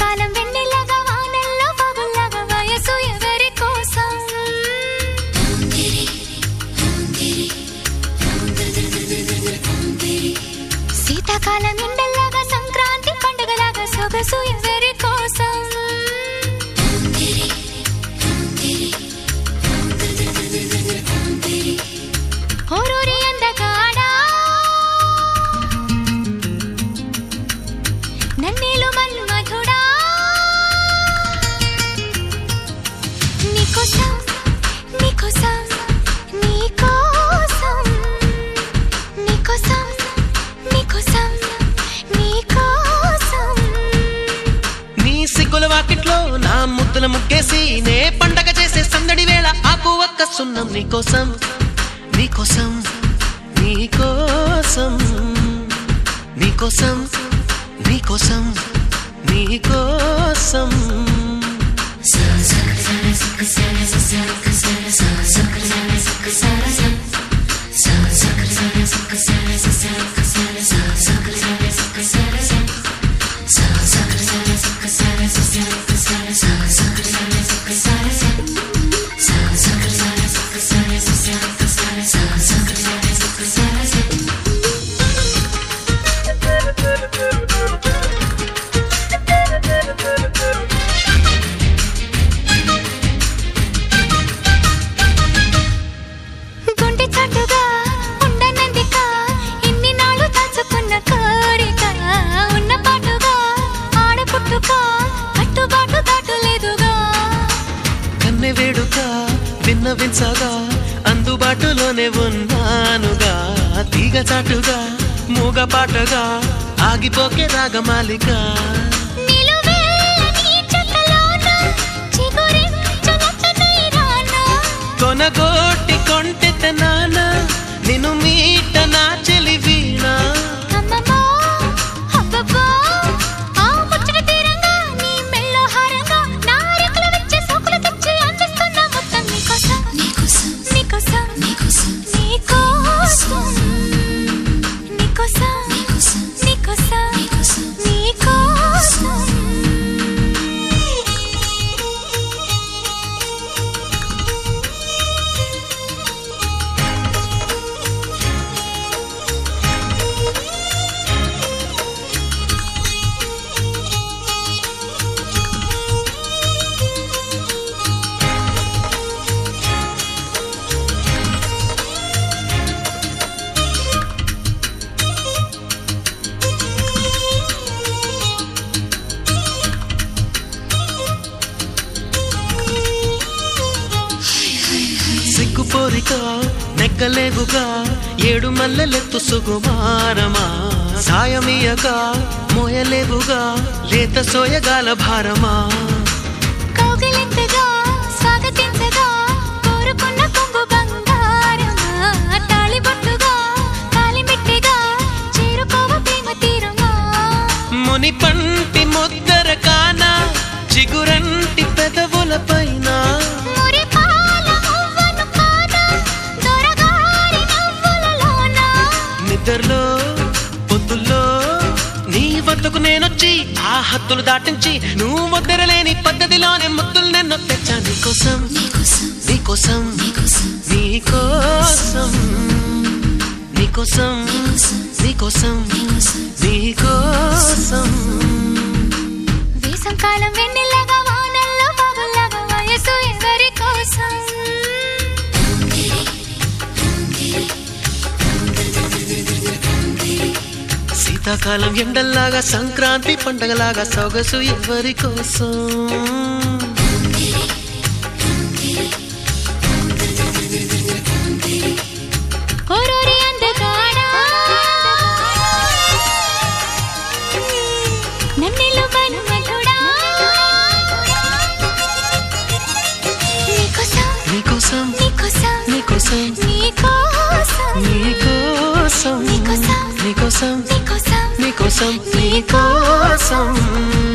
శీతాకాలం వెన్నెలగా వానల్లో పగుల్లాగా వయసు ఎవరి కోసం శీతాకాలం ఎండల్లాగా సంక్రాంతి పండుగలాగా సొగసు ఎవరి కోసం ఓరూరి అందగాడా నన్నేలు మన్మధుడా నీకోసం నీకోసం నీకోసం నీకోసం నీకోసం నీకోసం నీ సిగ్గుల వాకిట్లో నా ముద్దుల ముగ్గేసి నే పండగ చేసే సందడి వేళ ఆకు ఒక్క సున్నం నీకోసం నీకోసం నీకోసం నీకోసం నీకోసం నీకోసం గుండె చాటుగా ఉండనందిక ఇన్ని నాళ్ళు దాచుకున్న కోరిక ఉన్న పాటుగా ఆడపుట్టుక కట్టుబాటు దాటలేదుగా కన్నె వేడుక విన్నవించగా అందుబాటులోనే ఉన్నానుగా తీగ చాటుగా మూగ పాటగా ఆగిపోకే రాగమాలిక నిలువెల్ల నీ చెక్కలోన చిగురించునట్టనై రానా కొనగోటి కొంటెత నాన నిన్ను మీట నా చెలి వీణ అమ్మమ్మో అబ్బబ్బో ఆ ముచ్చట తీరంగా నీ మెళ్ళో హారంగా నా రెక్కలు విచ్చే సోకులు తెచ్చి అందిస్తున్నా మొత్తం నీకోసం నీకోసం నీకోసం నీకోసం నీకోసం నీకోసం నీకోసం నీకోసం నీకోసం సిగ్గుపోరిక నెక్కలేవుగా ఏడు మల్లెలెత్తు సుగుమారమా సాయమీయక మోయలేవుగా లేత సోయగాల భారమా కౌగిలింతగా స్వాగతించగా కోరుకున్న కొంగు బంగారమా తాళిబొట్టుగా కాలిమిట్టిగా చేరుకోవ ప్రేమ తీరమా ముని పంటి ముద్దర కాన చిగురంటి పెదవుల పైన మురిపాల మువ్వను కాన దొరగారి నవ్వులలోన నిద్రలో పొద్దుల్లో నీ వద్దకు నేనొచ్చి ఆ హద్దులు దాటించి నువ్వు ముద్దరలేని పద్ధతిలోనే ముద్దులు నిన్ను తెచ్చా నీకోసం నీకోసం నీకోసం నీకోసం నీకోసం నీకోసం వేసంకాలం వెన్నెలగా వానల్లో పగుల్లాగా వయసు ఎవరి కోసం శీతాకాలం ఎండల్లాగా సంక్రాంతి పండగలాగా సొగసు ఎవరి కోసం ఓరోరి అందగాడా నన్నెలు మన్మధుడా నీకోసం నీకోసం నీకోసం నీకోసం నీకోసం నీకోసం నీకోసం నీకోసం నీకోసం నీకోసం నీకోసం